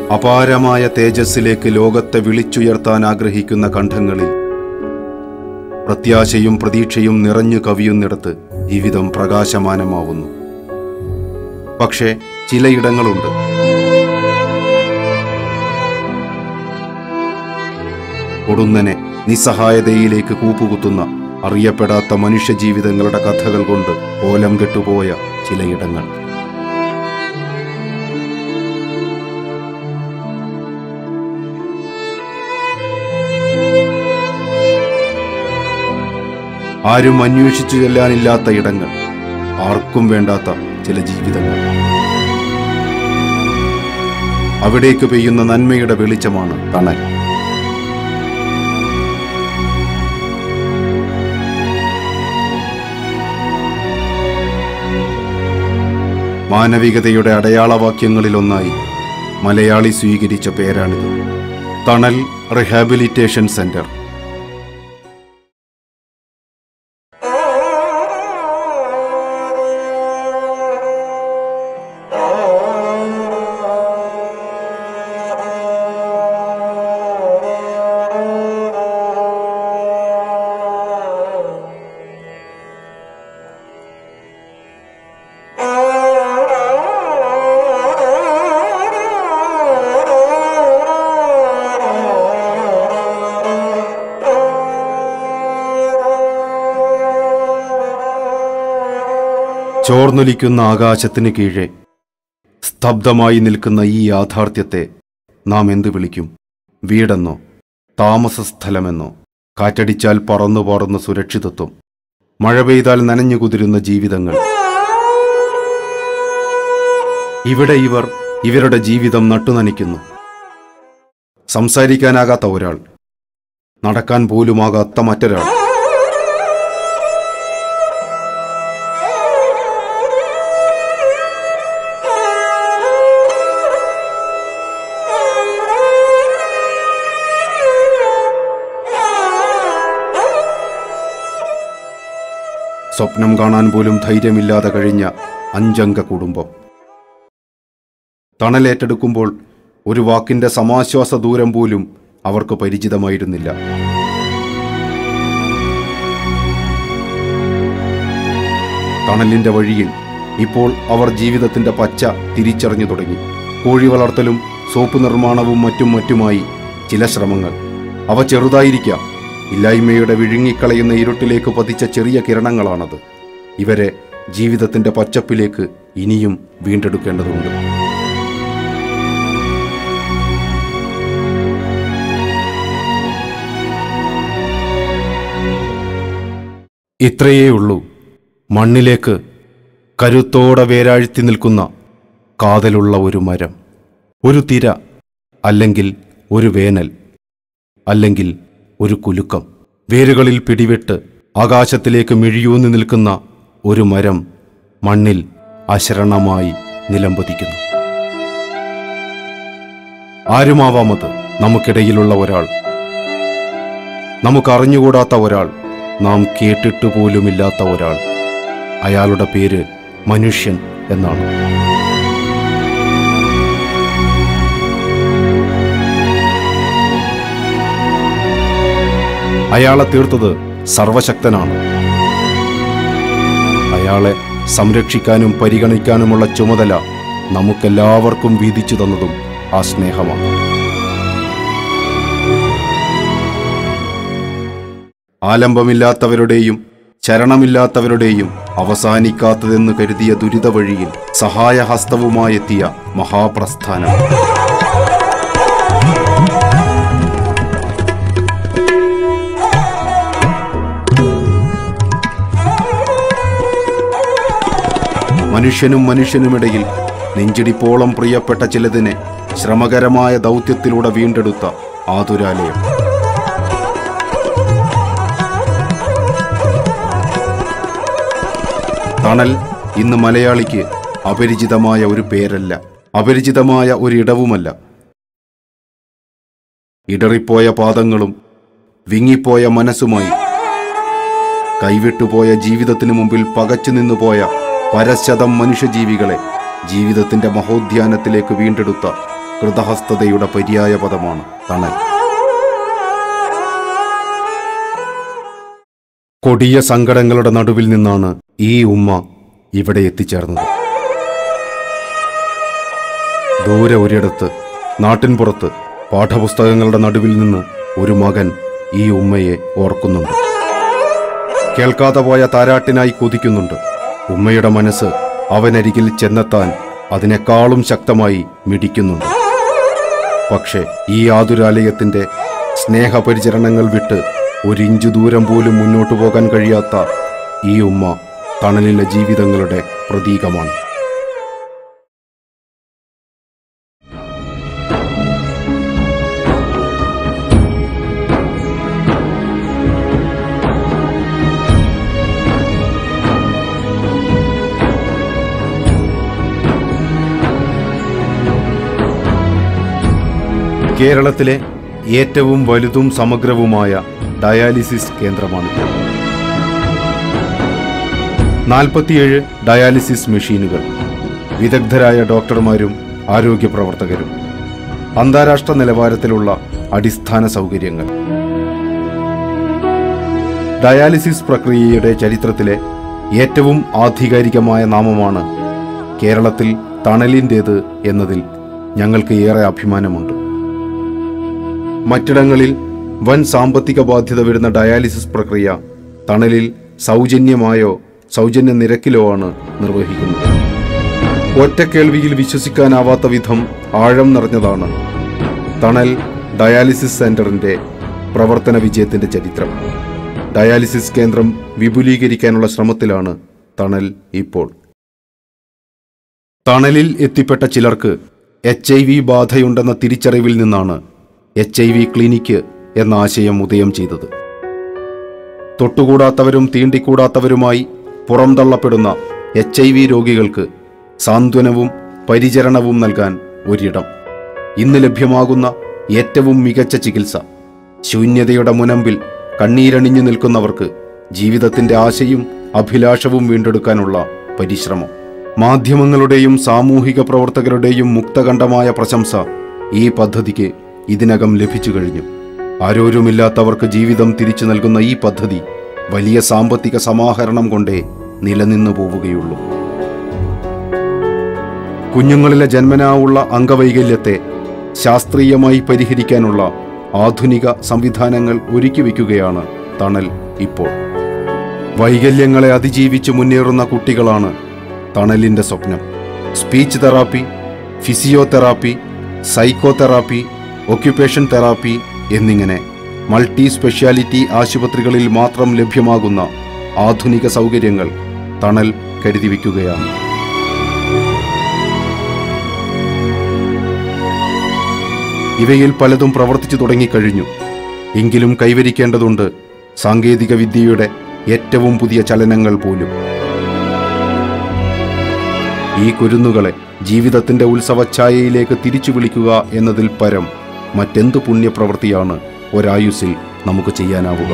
അപാരമായ തേജസ്സിലേക്ക് ലോകത്തെ വിളിച്ചുയർത്താൻ ആഗ്രഹിക്കുന്ന കണ്ഠങ്ങളിൽ പ്രത്യാശയും പ്രതീക്ഷയും നിറഞ്ഞു കവിയുന്നിടത്ത് ജീവിതം പ്രകാശമാനമാവുന്നു പക്ഷേ ചിലയിടങ്ങളുണ്ട് കൊടുന്നനെ നിസ്സഹായതയിലേക്ക് കൂപ്പുകുത്തുന്ന അറിയപ്പെടാത്ത മനുഷ്യജീവിതങ്ങളുടെ കഥകൾ കൊണ്ട് ഓലം കെട്ടുപോയ ചിലയിടങ്ങൾ ആരും അന്വേഷിച്ചു ചെല്ലാനില്ലാത്ത ഇടങ്ങൾ ആർക്കും വേണ്ടാത്ത ചില ജീവിതങ്ങൾ അവിടേക്ക് പെയ്യുന്ന നന്മയുടെ വെളിച്ചമാണ് തണൽ മാനവികതയുടെ അടയാളവാക്യങ്ങളിലൊന്നായി മലയാളി സ്വീകരിച്ച പേരാണിത് തണൽ റിഹാബിലിറ്റേഷൻ സെന്റർ ചോർന്നൊലിക്കുന്ന ആകാശത്തിന് കീഴെ സ്തബ്ധമായി നിൽക്കുന്ന ഈ യാഥാർത്ഥ്യത്തെ നാം എന്തു വിളിക്കും വീടെന്നോ താമസ സ്ഥലമെന്നോ കാറ്റടിച്ചാൽ പറന്നു പറന്ന സുരക്ഷിതത്വം മഴ പെയ്താൽ നനഞ്ഞു കുതിരുന്ന ജീവിതങ്ങൾ ഇവിടെ ഇവർ ഇവരുടെ ജീവിതം നട്ടുനനയ്ക്കുന്നു സംസാരിക്കാനാകാത്ത ഒരാൾ നടക്കാൻ പോലുമാകാത്ത മറ്റൊരാൾ സ്വപ്നം കാണാൻ പോലും ധൈര്യമില്ലാതെ കഴിഞ്ഞ അഞ്ചംഗ കുടുംബം തണലേറ്റെടുക്കുമ്പോൾ ഒരു വാക്കിന്റെ സമാശ്വാസ ദൂരം പോലും അവർക്ക് പരിചിതമായിരുന്നില്ല തണലിന്റെ വഴിയിൽ ഇപ്പോൾ അവർ ജീവിതത്തിന്റെ പച്ച തിരിച്ചറിഞ്ഞു തുടങ്ങി കോഴി വളർത്തലും സോപ്പ് നിർമ്മാണവും മറ്റും മറ്റുമായി ചില ശ്രമങ്ങൾ അവ ചെറുതായിരിക്കാം ഇല്ലായ്മയുടെ വിഴുങ്ങിക്കളയുന്ന ഇരുട്ടിലേക്ക് പതിച്ച ചെറിയ കിരണങ്ങളാണത് ഇവരെ ജീവിതത്തിന്റെ പച്ചപ്പിലേക്ക് ഇനിയും വീണ്ടെടുക്കേണ്ടതുണ്ട് ഇത്രയേ ഉള്ളൂ മണ്ണിലേക്ക് കരുത്തോടെ വേരാഴ്ത്തി നിൽക്കുന്ന കാതലുള്ള ഒരു മരം ഒരു തിര അല്ലെങ്കിൽ ഒരു വേനൽ അല്ലെങ്കിൽ ഒരു കുലുക്കം വേരുകളിൽ പിടിവിട്ട് ആകാശത്തിലേക്ക് മിഴിയൂന്നി നിൽക്കുന്ന ഒരു മരം മണ്ണിൽ അശരണമായി നിലംപതിക്കുന്നു ആരുമാവാമത് നമുക്കിടയിലുള്ള ഒരാൾ നമുക്കറിഞ്ഞുകൂടാത്ത ഒരാൾ നാം കേട്ടിട്ട് പോലുമില്ലാത്ത ഒരാൾ അയാളുടെ പേര് മനുഷ്യൻ എന്നാണ് അയാളെ തീർത്തത് സർവശക്തനാണ് അയാളെ സംരക്ഷിക്കാനും പരിഗണിക്കാനുമുള്ള ചുമതല നമുക്കെല്ലാവർക്കും വീതിച്ചു തന്നതും ആ സ്നേഹമാണ് ആലംബമില്ലാത്തവരുടെയും ചരണമില്ലാത്തവരുടെയും അവസാനിക്കാത്തതെന്ന് കരുതിയ ദുരിത വഴിയിൽ സഹായഹസ്തവുമായെത്തിയ മഹാപ്രസ്ഥാനം മനുഷ്യനും മനുഷ്യനുമിടയിൽ നെഞ്ചിടിപ്പോളം പ്രിയപ്പെട്ട ചിലതിനെ ശ്രമകരമായ ദൗത്യത്തിലൂടെ വീണ്ടെടുത്ത ആതുരാലയം തണൽ ഇന്ന് മലയാളിക്ക് അപരിചിതമായ ഒരു പേരല്ല അപരിചിതമായ ഒരിടവുമല്ല ഇടറിപ്പോയ പാദങ്ങളും വിങ്ങിപ്പോയ മനസ്സുമായി കൈവിട്ടുപോയ ജീവിതത്തിനു മുമ്പിൽ പകച്ചു നിന്നുപോയ പരശതം മനുഷ്യജീവികളെ ജീവിതത്തിന്റെ മഹോദ്യാനത്തിലേക്ക് വീണ്ടെടുത്ത കൃതഹസ്തതയുടെ പര്യായ പദമാണ് തണൽ കൊടിയ സങ്കടങ്ങളുടെ നടുവിൽ നിന്നാണ് ഈ ഉമ്മ ഇവിടെ എത്തിച്ചേർന്നത് ദൂരെ ഒരിടത്ത് നാട്ടിൻപുറത്ത് പാഠപുസ്തകങ്ങളുടെ നടുവിൽ നിന്ന് ഒരു മകൻ ഈ ഉമ്മയെ ഓർക്കുന്നുണ്ട് കേൾക്കാതെ പോയ താരാട്ടിനായി കൊതിക്കുന്നുണ്ട് ഉമ്മയുടെ മനസ്സ് അവനരികിൽ ചെന്നെത്താൻ അതിനേക്കാളും ശക്തമായി മിടിക്കുന്നുണ്ട് പക്ഷേ ഈ ആതുരാലയത്തിന്റെ സ്നേഹപരിചരണങ്ങൾ വിട്ട് ഒരിഞ്ചു ദൂരം പോലും മുന്നോട്ടു പോകാൻ കഴിയാത്ത ഈ ഉമ്മ തണലിലെ ജീവിതങ്ങളുടെ പ്രതീകമാണ് കേരളത്തിലെ ഏറ്റവും വലുതും സമഗ്രവുമായ ഡയാലിസിസ് കേന്ദ്രമാണിത് നാൽപ്പത്തിയേഴ് ഡയാലിസിസ് മെഷീനുകൾ വിദഗ്ധരായ ഡോക്ടർമാരും ആരോഗ്യ പ്രവർത്തകരും അന്താരാഷ്ട്ര നിലവാരത്തിലുള്ള അടിസ്ഥാന സൗകര്യങ്ങൾ ഡയാലിസിസ് പ്രക്രിയയുടെ ചരിത്രത്തിലെ ഏറ്റവും ആധികാരികമായ നാമമാണ് കേരളത്തിൽ തണലിൻ്റേത് എന്നതിൽ ഞങ്ങൾക്ക് ഏറെ അഭിമാനമുണ്ട് മറ്റിടങ്ങളിൽ വൻ സാമ്പത്തിക ബാധ്യത വരുന്ന ഡയാലിസിസ് പ്രക്രിയ തണലിൽ സൗജന്യമായോ സൗജന്യ നിരക്കിലോ ആണ് നിർവഹിക്കുന്നത് ഒറ്റക്കേൾവിയിൽ വിശ്വസിക്കാനാവാത്ത വിധം ആഴം നിറഞ്ഞതാണ് തണൽ ഡയാലിസിസ് സെന്ററിന്റെ പ്രവർത്തന വിജയത്തിന്റെ ചരിത്രം ഡയാലിസിസ് കേന്ദ്രം വിപുലീകരിക്കാനുള്ള ശ്രമത്തിലാണ് തണൽ ഇപ്പോൾ തണലിൽ എത്തിപ്പെട്ട ചിലർക്ക് എച്ച് ഐ വി ബാധയുണ്ടെന്ന തിരിച്ചറിവിൽ നിന്നാണ് എച്ച് ഐ വി ക്ലിനിക്ക് എന്ന ആശയം ഉദയം ചെയ്തത് തൊട്ടുകൂടാത്തവരും തീണ്ടിക്കൂടാത്തവരുമായി പുറംതള്ളപ്പെടുന്ന എച്ച് ഐ വി രോഗികൾക്ക് സാന്ത്വനവും പരിചരണവും നൽകാൻ ഒരിടം ഇന്ന് ലഭ്യമാകുന്ന ഏറ്റവും മികച്ച ചികിത്സ ശൂന്യതയുടെ മുനമ്പിൽ കണ്ണീരണിഞ്ഞു നിൽക്കുന്നവർക്ക് ജീവിതത്തിന്റെ ആശയും അഭിലാഷവും വീണ്ടെടുക്കാനുള്ള പരിശ്രമം മാധ്യമങ്ങളുടെയും സാമൂഹിക പ്രവർത്തകരുടെയും മുക്തകണ്ഠമായ പ്രശംസ ഈ പദ്ധതിക്ക് ഇതിനകം ലഭിച്ചു കഴിഞ്ഞു ആരോരുമില്ലാത്തവർക്ക് ജീവിതം തിരിച്ചു നൽകുന്ന ഈ പദ്ധതി വലിയ സാമ്പത്തിക സമാഹരണം കൊണ്ടേ നിലനിന്നു പോവുകയുള്ളൂ കുഞ്ഞുങ്ങളിലെ ജന്മനാ ഉള്ള അംഗവൈകല്യത്തെ ശാസ്ത്രീയമായി പരിഹരിക്കാനുള്ള ആധുനിക സംവിധാനങ്ങൾ ഒരുക്കി വയ്ക്കുകയാണ് തണൽ ഇപ്പോൾ വൈകല്യങ്ങളെ അതിജീവിച്ച് മുന്നേറുന്ന കുട്ടികളാണ് തണലിന്റെ സ്വപ്നം speech therapy physiotherapy psychotherapy occupation therapy എന്നിങ്ങനെ മൾട്ടി സ്പെഷ്യാലിറ്റി ആശുപത്രികളിൽ മാത്രം ലഭ്യമാകുന്ന ആധുനിക സൗകര്യങ്ങൾ തണൽ കരുതി വയ്ക്കുകയാണ് ഇവയിൽ പലതും പ്രവർത്തിച്ചു തുടങ്ങിക്കഴിഞ്ഞു എങ്കിലും കൈവരിക്കേണ്ടതുണ്ട് സാങ്കേതിക വിദ്യയുടെ ഏറ്റവും പുതിയ ചലനങ്ങൾ പോലും ഈ കുരുന്നുകളെ ജീവിതത്തിന്റെ ഉത്സവഛായയിലേക്ക് തിരിച്ചു വിളിക്കുക എന്നതിൽ പരം മറ്റെന്ത് പുണ്യപ്രവൃത്തിയാണ് ഒരായുസിൽ നമുക്ക് ചെയ്യാനാവുക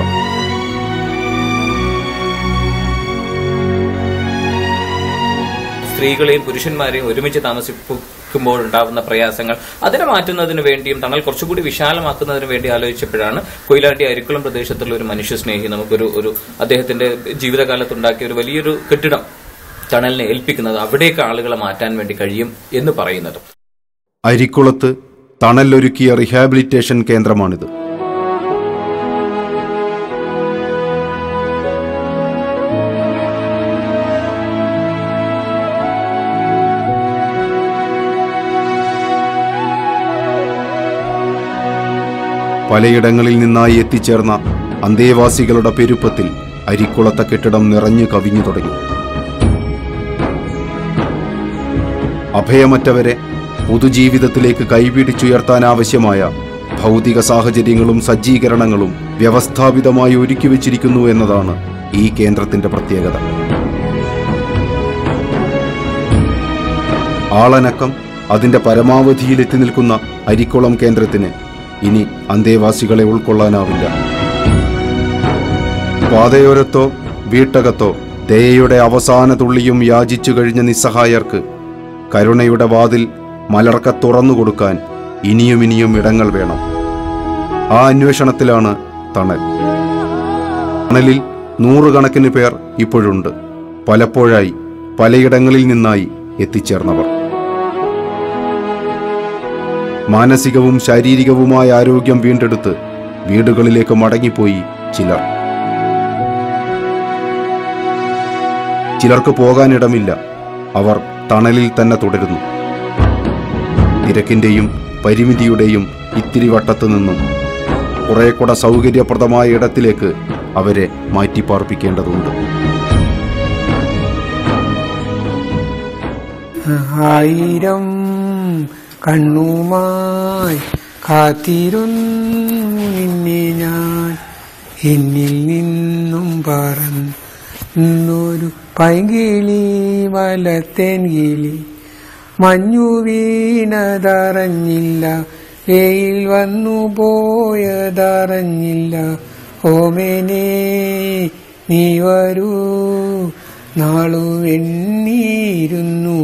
സ്ത്രീകളെയും പുരുഷന്മാരെയും ഒരുമിച്ച് താമസിപ്പിക്കുമ്പോൾ ഉണ്ടാകുന്ന പ്രയാസങ്ങൾ അതിനെ മാറ്റുന്നതിന് വേണ്ടിയും തണൽ കുറച്ചുകൂടി വിശാലമാക്കുന്നതിന് വേണ്ടി ആലോചിച്ചപ്പോഴാണ് കൊയിലാണ്ടി അരിക്കുളം പ്രദേശത്തുള്ള ഒരു മനുഷ്യ സ്നേഹി നമുക്കൊരു ഒരു അദ്ദേഹത്തിന്റെ ജീവിതകാലത്തുണ്ടാക്കിയ ഒരു വലിയൊരു കെട്ടിടം തണലിനെ ഏൽപ്പിക്കുന്നത് അവിടേക്ക് ആളുകളെ മാറ്റാൻ വേണ്ടി കഴിയും എന്ന് പറയുന്നത് അരിക്കുളത്ത് തണലൊരുക്കിയ റിഹാബിലിറ്റേഷൻ കേന്ദ്രമാണിത് പലയിടങ്ങളിൽ നിന്നായി എത്തിച്ചേർന്ന അന്തേവാസികളുടെ പെരുപ്പത്തിൽ അരിക്കുളത്തെ കെട്ടിടം നിറഞ്ഞു കവിഞ്ഞു തുടങ്ങി അഭയമറ്റവരെ പൊതുജീവിതത്തിലേക്ക് കൈപിടിച്ചുയർത്താൻ ആവശ്യമായ ഭൗതിക സാഹചര്യങ്ങളും സജ്ജീകരണങ്ങളും വ്യവസ്ഥാപിതമായി ഒരുക്കി വച്ചിരിക്കുന്നു എന്നതാണ് ഈ കേന്ദ്രത്തിന്റെ പ്രത്യേകത ആളനക്കം അതിന്റെ പരമാവധിയിലെത്തി നിൽക്കുന്ന അരിക്കുളം കേന്ദ്രത്തിന് ഇനി അന്തേവാസികളെ ഉൾക്കൊള്ളാനാവില്ല പാതയോരത്തോ വീട്ടകത്തോ ദയയുടെ അവസാന തുള്ളിയും യാചിച്ചു കഴിഞ്ഞ നിസ്സഹായർക്ക് കരുണയുടെ വാതിൽ മലർക്ക തുറന്നുകൊടുക്കാൻ ഇനിയും ഇനിയും ഇടങ്ങൾ വേണം ആ അന്വേഷണത്തിലാണ് തണൽ തണലിൽ നൂറുകണക്കിന് പേർ ഇപ്പോഴുണ്ട് പലപ്പോഴായി പലയിടങ്ങളിൽ നിന്നായി എത്തിച്ചേർന്നവർ മാനസികവും ശാരീരികവുമായ ആരോഗ്യം വീണ്ടെടുത്ത് വീടുകളിലേക്ക് മടങ്ങിപ്പോയി ചിലർ ചിലർക്ക് പോകാനിടമില്ല അവർ തണലിൽ തന്നെ തുടരുന്നു തിരക്കിന്റെയും പരിമിതിയുടെയും ഇത്തിരി വട്ടത്തു നിന്നും കുറെ കൂടെ സൗകര്യപ്രദമായ ഇടത്തിലേക്ക് അവരെ മാറ്റിപ്പാർപ്പിക്കേണ്ടതുണ്ട് ആയിരം കണ്ണുമായി കാത്തിരുന്നു നിന്നെ ഞാൻ എന്നിൽ നിന്നും പറന്നൊരു പൈകിളി വലത്തേൻ കിളി മഞ്ഞു വീണതറിഞ്ഞില്ല വെയിൽ വന്നു പോയതറിഞ്ഞില്ല ഓമേനെ നീ വരൂ നാളു വെണ്ണീരുന്നു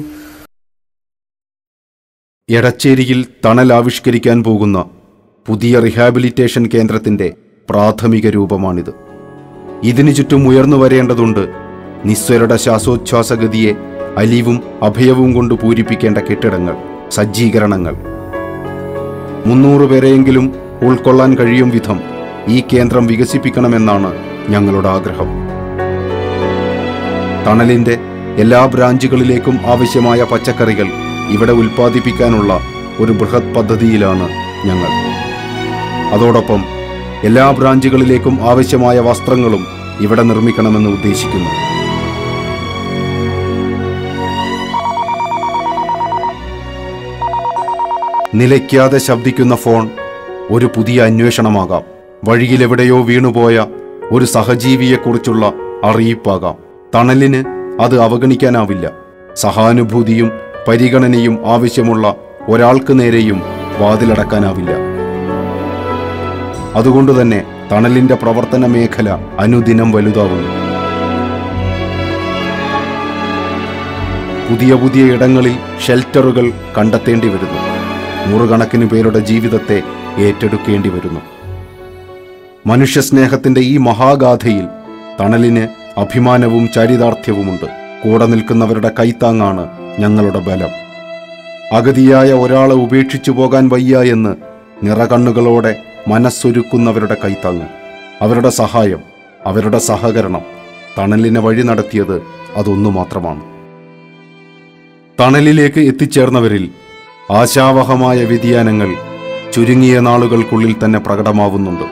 എടച്ചേരിയിൽ തണൽ ആവിഷ്കരിക്കാൻ പോകുന്ന പുതിയ റിഹാബിലിറ്റേഷൻ കേന്ദ്രത്തിന്റെ പ്രാഥമിക രൂപമാണിത് ഇതിനു ചുറ്റും ഉയർന്നു വരേണ്ടതുണ്ട് നിസ്വരുടെ ശ്വാസോച്ഛ്വാസഗതിയെ അലിവും അഭയവും കൊണ്ട് പൂരിപ്പിക്കേണ്ട കെട്ടിടങ്ങൾ സജ്ജീകരണങ്ങൾ മുന്നൂറ് പേരെയെങ്കിലും ഉൾക്കൊള്ളാൻ കഴിയും വിധം ഈ കേന്ദ്രം വികസിപ്പിക്കണമെന്നാണ് ഞങ്ങളുടെ ആഗ്രഹം തണലിന്റെ എല്ലാ ബ്രാഞ്ചുകളിലേക്കും ആവശ്യമായ പച്ചക്കറികൾ ഇവിടെ ഉൽപ്പാദിപ്പിക്കാനുള്ള ഒരു ബൃഹത് പദ്ധതിയിലാണ് ഞങ്ങൾ അതോടൊപ്പം എല്ലാ ബ്രാഞ്ചുകളിലേക്കും ആവശ്യമായ വസ്ത്രങ്ങളും ഇവിടെ നിർമ്മിക്കണമെന്ന് ഉദ്ദേശിക്കുന്നു നിലയ്ക്കാതെ ശബ്ദിക്കുന്ന ഫോൺ ഒരു പുതിയ അന്വേഷണമാകാം വഴിയിലെവിടെയോ വീണുപോയ ഒരു സഹജീവിയെക്കുറിച്ചുള്ള അറിയിപ്പാകാം തണലിന് അത് അവഗണിക്കാനാവില്ല സഹാനുഭൂതിയും പരിഗണനയും ആവശ്യമുള്ള ഒരാൾക്ക് നേരെയും വാതിലടക്കാനാവില്ല അതുകൊണ്ടുതന്നെ തണലിന്റെ പ്രവർത്തന മേഖല അനുദിനം വലുതാവുന്നു പുതിയ പുതിയ ഇടങ്ങളിൽ ഷെൽട്ടറുകൾ കണ്ടെത്തേണ്ടി വരുന്നു നൂറുകണക്കിന് പേരുടെ ജീവിതത്തെ ഏറ്റെടുക്കേണ്ടി വരുന്നു മനുഷ്യസ്നേഹത്തിന്റെ ഈ മഹാഗാഥയിൽ തണലിന് അഭിമാനവും ചരിതാർത്ഥ്യവുമുണ്ട് കൂടെ നിൽക്കുന്നവരുടെ കൈത്താങ്ങാണ് ഞങ്ങളുടെ ബലം അഗതിയായ ഒരാളെ ഉപേക്ഷിച്ചു പോകാൻ വയ്യ എന്ന് നിറകണ്ണുകളോടെ മനസ്സൊരുക്കുന്നവരുടെ കൈത്താങ്ങ് അവരുടെ സഹായം അവരുടെ സഹകരണം തണലിനെ വഴി നടത്തിയത് അതൊന്നു മാത്രമാണ് തണലിലേക്ക് എത്തിച്ചേർന്നവരിൽ ആശാവഹമായ വ്യതിയാനങ്ങൾ ചുരുങ്ങിയ നാളുകൾക്കുള്ളിൽ തന്നെ പ്രകടമാവുന്നുണ്ട്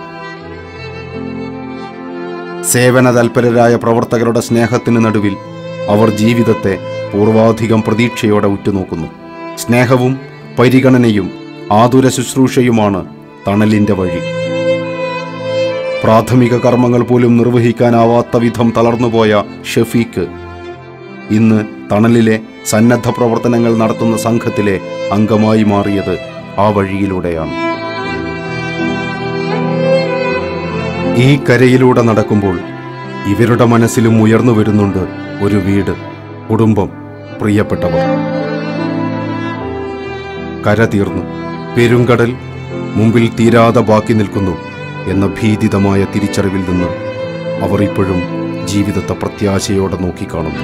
സേവന തൽപരരായ പ്രവർത്തകരുടെ സ്നേഹത്തിന് നടുവിൽ അവർ ജീവിതത്തെ പൂർവാധികം പ്രതീക്ഷയോടെ ഉറ്റുനോക്കുന്നു സ്നേഹവും പരിഗണനയും ആതുര ശുശ്രൂഷയുമാണ് തണലിന്റെ വഴി പ്രാഥമിക കർമ്മങ്ങൾ പോലും നിർവഹിക്കാനാവാത്ത വിധം തളർന്നുപോയ ഷഫീഖ് ഇന്ന് തണലിലെ സന്നദ്ധ പ്രവർത്തനങ്ങൾ നടത്തുന്ന സംഘത്തിലെ അംഗമായി മാറിയത് ആ വഴിയിലൂടെയാണ് ഈ കരയിലൂടെ നടക്കുമ്പോൾ ഇവരുടെ മനസ്സിലും ഉയർന്നു വരുന്നുണ്ട് ഒരു വീട് കുടുംബം പ്രിയപ്പെട്ടവർ കര തീർന്നു പെരുങ്കടൽ മുമ്പിൽ തീരാതെ ബാക്കി നിൽക്കുന്നു എന്ന ഭീതിതമായ തിരിച്ചറിവിൽ നിന്ന് അവർ ഇപ്പോഴും ജീവിതത്തെ പ്രത്യാശയോടെ നോക്കിക്കാണുന്നു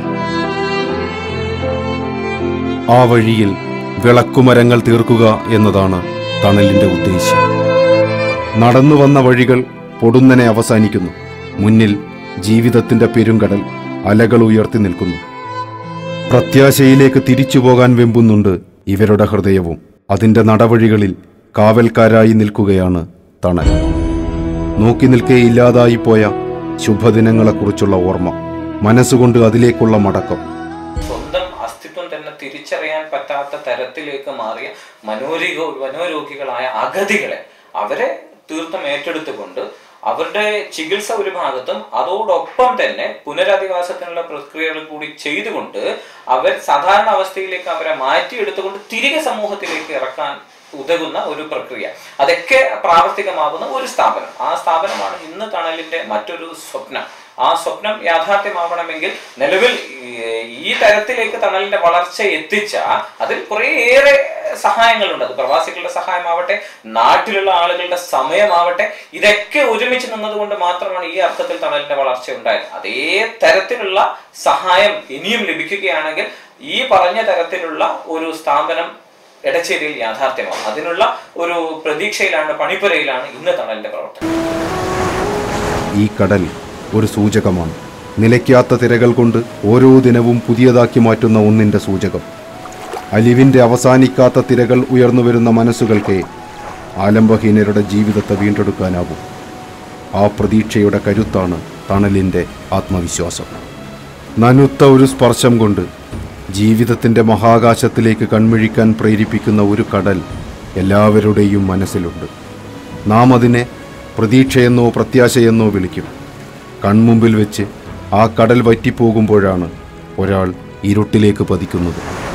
ആ വഴിയിൽ വിളക്കുമരങ്ങൾ തീർക്കുക എന്നതാണ് തണലിന്റെ ഉദ്ദേശ്യം നടന്നു വന്ന വഴികൾ പൊടുന്നനെ അവസാനിക്കുന്നു മുന്നിൽ ജീവിതത്തിന്റെ പെരുങ്കടൽ അലകൾ ഉയർത്തി നിൽക്കുന്നു പ്രത്യാശയിലേക്ക് തിരിച്ചു പോകാൻ വെമ്പുന്നുണ്ട് ഇവരുടെ ഹൃദയവും അതിന്റെ നടവഴികളിൽ കാവൽക്കാരായി നിൽക്കുകയാണ് തണൽ നോക്കി നിൽക്കേ ഇല്ലാതായിപ്പോയ ശുഭദിനങ്ങളെക്കുറിച്ചുള്ള ഓർമ്മ മനസ്സുകൊണ്ട് അതിലേക്കുള്ള മടക്കം സ്വന്തം അസ്തിത്വം തന്നെ തിരിച്ചറിയാൻ പറ്റാത്ത തരത്തിലേക്ക് മാറിയ മനോരോഗ മനോരോഗികളായ അഗതികളെ അവരെ തീർത്ഥം ഏറ്റെടുത്തുകൊണ്ട് അവരുടെ ചികിത്സ ഒരു ഭാഗത്തും അതോടൊപ്പം തന്നെ പുനരധിവാസത്തിനുള്ള പ്രക്രിയകൾ കൂടി ചെയ്തുകൊണ്ട് അവർ സാധാരണ അവസ്ഥയിലേക്ക് അവരെ മാറ്റിയെടുത്തുകൊണ്ട് തിരികെ സമൂഹത്തിലേക്ക് ഇറക്കാൻ ഉതകുന്ന ഒരു പ്രക്രിയ അതൊക്കെ പ്രാവർത്തികമാകുന്ന ഒരു സ്ഥാപനം ആ സ്ഥാപനമാണ് ഇന്ന് തണലിന്റെ മറ്റൊരു സ്വപ്നം ആ സ്വപ്നം യാഥാർത്ഥ്യമാവണമെങ്കിൽ നിലവിൽ ഈ- ഈ തരത്തിലേക്ക് തണലിന്റെ വളർച്ച എത്തിച്ച അതിൽ കുറേയേറെ സഹായങ്ങളുണ്ട് അത് പ്രവാസികളുടെ സഹായമാവട്ടെ നാട്ടിലുള്ള ആളുകളുടെ സമയമാവട്ടെ ഇതൊക്കെ ഒരുമിച്ച് നിന്നതുകൊണ്ട് മാത്രമാണ് ഈ അർത്ഥത്തിൽ തണലിന്റെ വളർച്ച ഉണ്ടായത് അതേ തരത്തിലുള്ള സഹായം ഇനിയും ലഭിക്കുകയാണെങ്കിൽ ഈ പറഞ്ഞ തരത്തിലുള്ള ഒരു സ്ഥാപനം എടച്ചേരിയിൽ യാഥാർത്ഥ്യമാവും അതിനുള്ള ഒരു പ്രതീക്ഷയിലാണ് പണിപ്പുരയിലാണ് ഇന്ന് തണലിന്റെ പ്രവർത്തനം ഈ കടൽ ഒരു സൂചകമാണ് നിലയ്ക്കാത്ത തിരകൾ കൊണ്ട് ഓരോ ദിനവും പുതിയതാക്കി മാറ്റുന്ന ഒന്നിൻ്റെ സൂചകം അലിവിൻ്റെ അവസാനിക്കാത്ത തിരകൾ ഉയർന്നു വരുന്ന മനസ്സുകൾക്ക് ആലംബഹീനരുടെ ജീവിതത്തെ വീണ്ടെടുക്കാനാവും ആ പ്രതീക്ഷയുടെ കരുത്താണ് തണലിൻ്റെ ആത്മവിശ്വാസം നനുത്ത ഒരു സ്പർശം കൊണ്ട് ജീവിതത്തിൻ്റെ മഹാകാശത്തിലേക്ക് കൺമിഴിക്കാൻ പ്രേരിപ്പിക്കുന്ന ഒരു കടൽ എല്ലാവരുടെയും മനസ്സിലുണ്ട് നാം അതിനെ പ്രതീക്ഷയെന്നോ പ്രത്യാശയെന്നോ വിളിക്കും കൺമുമ്പിൽ വെച്ച് ആ കടൽ വറ്റിപ്പോകുമ്പോഴാണ് ഒരാൾ ഇരുട്ടിലേക്ക് പതിക്കുന്നത്